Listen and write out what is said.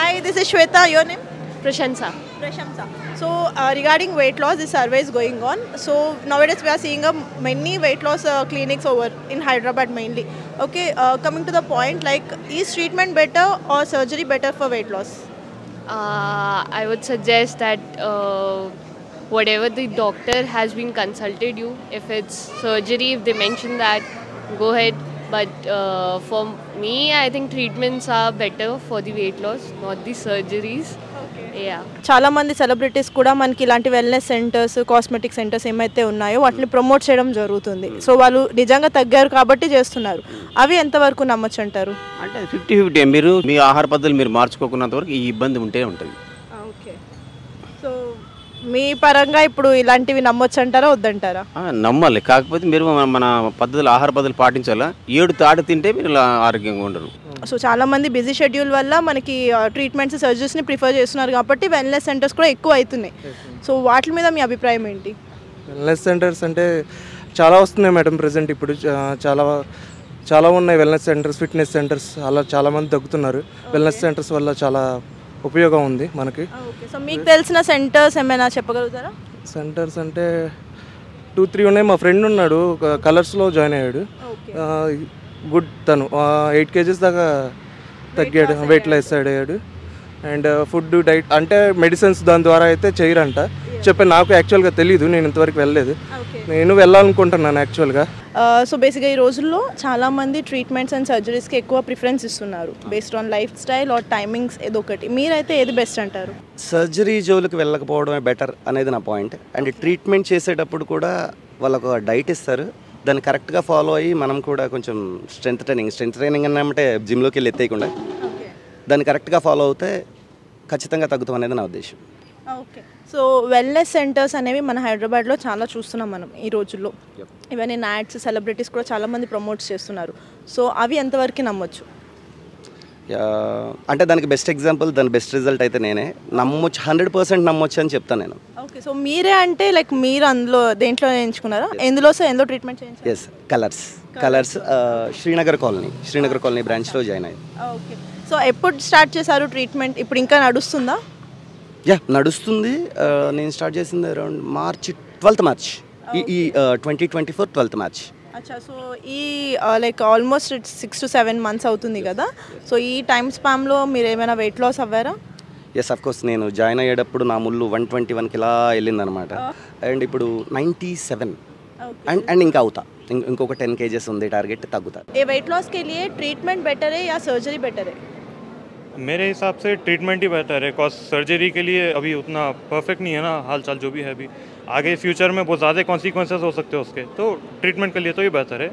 Hi, this is Shweta. Your name? Prashansa. Prashamsa. So, uh, regarding weight loss, this survey is going on. So, nowadays we are seeing a many weight loss uh, clinics over in Hyderabad mainly. Okay, uh, coming to the point, like, is treatment better or surgery better for weight loss? Uh, I would suggest that uh, whatever the doctor has been consulted you, if it's surgery, if they mention that, go ahead. But uh, for me, I think treatments are better for the weight loss, not the surgeries. Yeah. చాలా మంది celebrities కూడా మనకి ఇలాంటి wellness centres cosmetic centres ఏమైతే ఉన్నాయో వాటిని promote చేయడం జరుగుతుంది సో వాళ్ళు నిజంగా తగ్గారు కాబట్టి చేస్తున్నారు అవి ఎంతవరకు నమ్మొచ్చు అంటారు అంటే ఫిఫ్టీ ఫిఫ్టీ మీరు మీ ఆహార పద్ధతులు మీరు మార్చుకోకున్నంత వరకు ఈ ఇబ్బంది ఉంటే ఉంటుంది ఓకే సో మీ పరంగా ఇప్పుడు ఇలాంటివి నమ్మొచ్చు అంటారా వద్దంటారా ఆ, నమ్మాలి కాకపోతే మీరు మన- మన పద్ధతులు ఆహార పద్ధతులు పాటించాలా ఏడు తాడు తింటే మీరు ఇలా ఆరోగ్యంగా ఉండరు సో చాలా మంది బిజీ షెడ్యూల్ వల్ల మనకి ట్రీట్మెంట్స్ సర్జరీస్ని ప్రిఫర్ చేస్తున్నారు కాబట్టి వెల్నెస్ సెంటర్స్ కూడా ఎక్కువ అవుతున్నాయి సో వాటి మీద మీ అభిప్రాయం ఏంటి వెల్నెస్ సెంటర్స్ అంటే చాలా వస్తున్నాయి మేడం ప్రజెంట్ ఇప్పుడు చా- చాలా చాలా ఉన్నాయి వెల్నెస్ సెంటర్స్ ఫిట్నెస్ సెంటర్స్ అలా చాలా మంది తగ్గుతున్నారు వెల్నెస్ సెంటర్స్ వల్ల చాలా ఉపయోగం ఉంది మనకి ఓకే సో మీకు తెలిసిన సెంటర్స్ ఏమైనా చెప్పగలుగుతారా సెంటర్స్ అంటే టూ త్రీ ఉన్నాయి మా ఫ్రెండ్ ఉన్నాడు కలర్స్లో జాయిన్ అయ్యాడు గుడ్ తను ఎయిట్ కేజెస్ దాకా తగ్గాడు వెయిట్ లాస్ అయ్యాడు అండ్ ఫుడ్ డైట్ అంటే మెడిసిన్స్ దాని ద్వారా అయితే చేయరంట చెప్పాను నాకు యాక్చువల్గా తెలియదు నేను ఇంతవరకు వెళ్ళలేదు నేను వెళ్ళాలనుకుంటున్నాను యాక్చువల్గా సో బేసిక్గా ఈ రోజుల్లో చాలా మంది ట్రీట్మెంట్స్ అండ్ సర్జరీస్కి ఎక్కువ ప్రిఫరెన్స్ ఇస్తున్నారు based on lifestyle or timings ఏదో ఒకటి మీరైతే ఏది బెస్ట్ అంటారు సర్జరీ జోలికి వెళ్ళకపోవడమే బెటర్ అనేది నా పాయింట్ అండ్ ట్రీట్మెంట్ చేసేటప్పుడు కూడా వాళ్ళకు ఒక డైట్ ఇస్తారు దాన్ని కరెక్ట్గా ఫాలో అయ్యి మనం కూడా కొంచెం స్ట్రెంత్ ట్రైనింగ్ స్ట్రెంత్ ట్రైనింగ్ అన్నమంటే జిమ్లోకి వెళ్ళి ఎత్తేయకుండా దాన్ని కరెక్ట్గా ఫాలో అవుతే ఖచ్చితంగా తగ్గుతాం అనేది నా ఉద్దేశం ఓకే సో వెల్నెస్ సెంటర్స్ అనేవి మన హైదరాబాద్లో చాలా చూస్తున్నాం మనం ఈ రోజుల్లో ఈవెన్ ఇన్ యాడ్స్ సెలబ్రిటీస్ కూడా చాలా మంది ప్రమోట్స్ చేస్తున్నారు సో అవి ఎంతవరకు నమ్మొచ్చు యా, అంటే దానికి బెస్ట్ ఎగ్జాంపుల్ దాని బెస్ట్ రిజల్ట్ అయితే నేనే నమ్మొచ్చు హండ్రెడ్ పర్సెంట్ నమ్మొచ్చు అని చెప్తాను నేను ఓకే సో మీరే అంటే లైక్ మీరు అందులో దేంట్లో ఎంచుకున్నారా ఎందులో సో ఎందులో ట్రీట్మెంట్ చేయించారు yes Kolors Kolors Srinagar colony Srinagar colony బ్రాంచ్లో జాయిన్ అయ్యాను ఓకే సో ఎప్పుడు స్టార్ట్ చేశారు ట్రీట్మెంట్ ఇప్పుడు ఇంకా నడుస్తుందా యా నడుస్తుంది ఆ, నేను స్టార్ట్ చేసింది అరౌండ్ మార్చ్ ట్వెల్త్ మార్చ్ ఈ ఈ twenty twenty four twelfth March అచ్చా సో ఈ like almost six to seven months అవుతుంది కదా సో ఈ టైం స్పామ్లో మీరు ఏమైనా వెయిట్ లాస్ అవ్వారా ఎస్ అఫ్ కోర్స్ నేను జాయిన్ అయ్యేటప్పుడు నా ముళ్ళు వన్ ట్వంటీ వన్కి ఇలా వెళ్ళిందనమాట అండ్ ఇప్పుడు నైంటీ సెవెన్ అండ్ అండ్ ఇంకా అవుతా ఇం- ఇంకొక టెన్ కేజెస్ ఉంది టార్గెట్ తగ్గుతా ये वेट लॉस के लिए ट्रीटमेंट बेटर है या सर्जरी बेटर है मेरे हिसाब से ट्रीटमेंट ही बेहतर है कॉज सर्जरी के लिए अभी उतना परफेक्ट नहीं है ना हाल चाल जो भी है अभी आगे फ्यूचर में बहुत ज़्यादा कॉन्सिक्वेंसेस हो सकते हैं उसके तो ट्रीटमेंट के लिए तो ये बेहतर है